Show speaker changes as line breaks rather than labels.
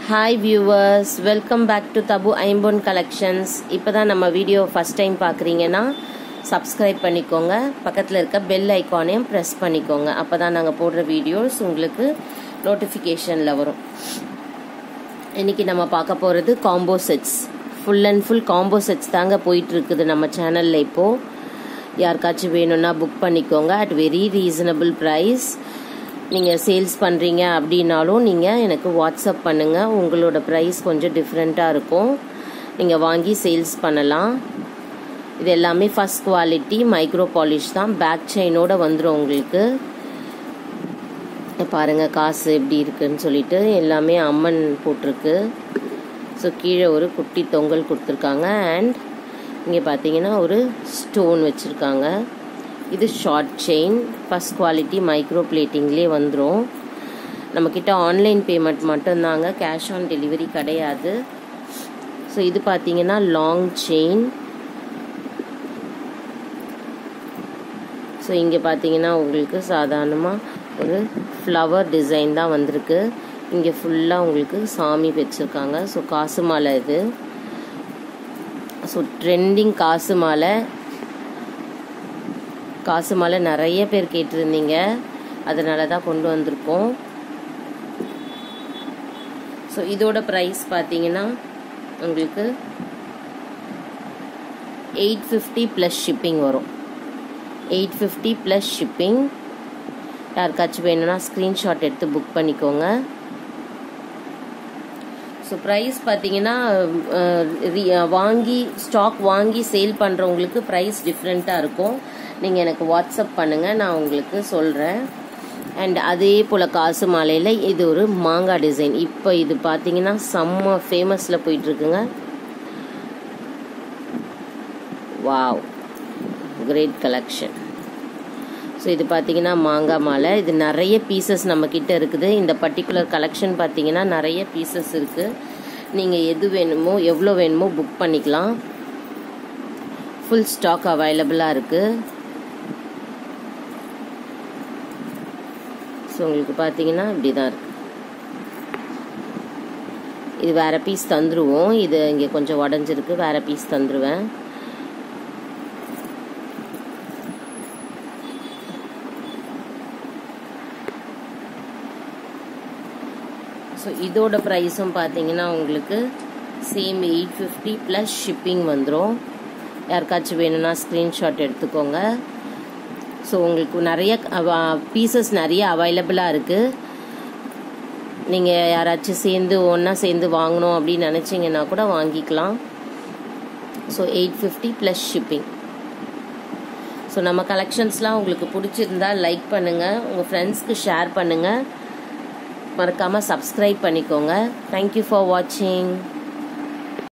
hi viewers welcome back to Thabu ஐம்பொன் collections இப்போ தான் நம்ம வீடியோ ஃபஸ்ட் டைம் பார்க்குறீங்கன்னா சப்ஸ்கிரைப் பண்ணிக்கோங்க பக்கத்தில் இருக்க பெல் ஐக்கானையும் ப்ரெஸ் பண்ணிக்கோங்க அப்போ தான் நாங்கள் போடுற வீடியோஸ் உங்களுக்கு நோட்டிஃபிகேஷனில் வரும் இன்றைக்கி நம்ம பார்க்க போகிறது combo sets full and full combo sets தாங்க போயிட்டுருக்குது நம்ம சேனலில் இப்போது யாருக்காச்சும் வேணும்னா புக் பண்ணிக்கோங்க அட் வெரி ரீசனபிள் ப்ரைஸ் நீங்கள் சேல்ஸ் பண்ணுறீங்க அப்படின்னாலும் நீங்கள் எனக்கு வாட்ஸ்அப் பண்ணுங்கள் உங்களோட ப்ரைஸ் கொஞ்சம் டிஃப்ரெண்ட்டாக இருக்கும் நீங்கள் வாங்கி சேல்ஸ் பண்ணலாம் இது எல்லாமே ஃபஸ்ட் குவாலிட்டி மைக்ரோ பாலிஷ் தான் பேக் செயினோட வந்துடும் உங்களுக்கு பாருங்கள் காசு எப்படி இருக்குன்னு சொல்லிட்டு எல்லாமே அம்மன் போட்டிருக்கு ஸோ கீழே ஒரு குட்டி தொங்கல் கொடுத்துருக்காங்க அண்ட் இங்கே பார்த்தீங்கன்னா ஒரு ஸ்டோன் வச்சுருக்காங்க இது short chain first quality micro பிளேட்டிங்லேயே வந்துடும் நம்மக்கிட்ட ஆன்லைன் பேமெண்ட் மட்டும்தாங்க கேஷ் ஆன் டெலிவரி கிடையாது ஸோ இது பார்த்தீங்கன்னா லாங் செயின் ஸோ இங்கே பார்த்தீங்கன்னா உங்களுக்கு சாதாரணமாக ஒரு ஃப்ளவர் டிசைன் தான் வந்திருக்கு இங்கே ஃபுல்லாக உங்களுக்கு சாமி வச்சுருக்காங்க ஸோ காசு மாலை இது ஸோ ட்ரெண்டிங் காசு மாலை காசு மாலை நிறைய பேர் கேட்டிருந்தீங்க அதனால தான் கொண்டு வந்திருக்கோம் ஸோ இதோட ப்ரைஸ் பார்த்தீங்கன்னா உங்களுக்கு எயிட் ஃபிஃப்டி ப்ளஸ் ஷிப்பிங் வரும் எயிட் ஃபிஃப்டி ப்ளஸ் ஷிப்பிங் யாருக்காச்சும் வேணும்னா ஸ்க்ரீன்ஷாட் எடுத்து புக் பண்ணிக்கோங்க ஸோ ப்ரைஸ் பார்த்தீங்கன்னா வாங்கி ஸ்டாக் வாங்கி சேல் பண்ணுறவங்களுக்கு ப்ரைஸ் டிஃப்ரெண்ட்டாக இருக்கும் நீங்கள் எனக்கு வாட்ஸ்அப் பண்ணுங்கள் நான் உங்களுக்கு சொல்கிறேன் அண்ட் அதே போல் காசு மாலையில் இது ஒரு மாங்காய் டிசைன் இப்போ இது பார்த்தீங்கன்னா செம்ம ஃபேமஸில் போயிட்டுருக்குங்க வாவ் கிரேட் கலெக்ஷன் ஸோ இது பார்த்தீங்கன்னா மாங்காய் மாலை இது நிறைய பீசஸ் நம்மக்கிட்ட இருக்குது இந்த பர்டிகுலர் கலெக்ஷன் பார்த்தீங்கன்னா நிறைய பீசஸ் இருக்குது நீங்கள் எது வேணுமோ எவ்வளோ வேணுமோ புக் பண்ணிக்கலாம் ஃபுல் ஸ்டாக் அவைலபிளாக இருக்குது ஸோ உங்களுக்கு பார்த்தீங்கன்னா இப்படி தான் இருக்குது இது வேறு பீஸ் தந்துடுவோம் இது இங்கே கொஞ்சம் உடஞ்சிருக்கு வேறு பீஸ் தந்துடுவேன் ஸோ இதோட ப்ரைஸும் பார்த்தீங்கன்னா உங்களுக்கு same eight fifty plus shipping வந்துடும் யாருக்காச்சும் வேணும்னா ஸ்க்ரீன்ஷாட் எடுத்துக்கோங்க ஸோ உங்களுக்கு நிறைய பீசஸ் நிறைய அவைலபிளாக இருக்குது நீங்கள் யாராச்சும் சேர்ந்து ஒன்றா சேர்ந்து வாங்கணும் அப்படின்னு நினச்சிங்கன்னா கூட வாங்கிக்கலாம் so eight fifty plus shipping so நம்ம கலெக்ஷன்ஸ்லாம் உங்களுக்கு பிடிச்சிருந்தா லைக் பண்ணுங்கள் உங்கள் ஃப்ரெண்ட்ஸ்க்கு ஷேர் பண்ணுங்கள் மறக்காமல் சப்ஸ்கிரைப் பண்ணிக்கோங்க தேங்க்யூ ஃபார் வாட்சிங்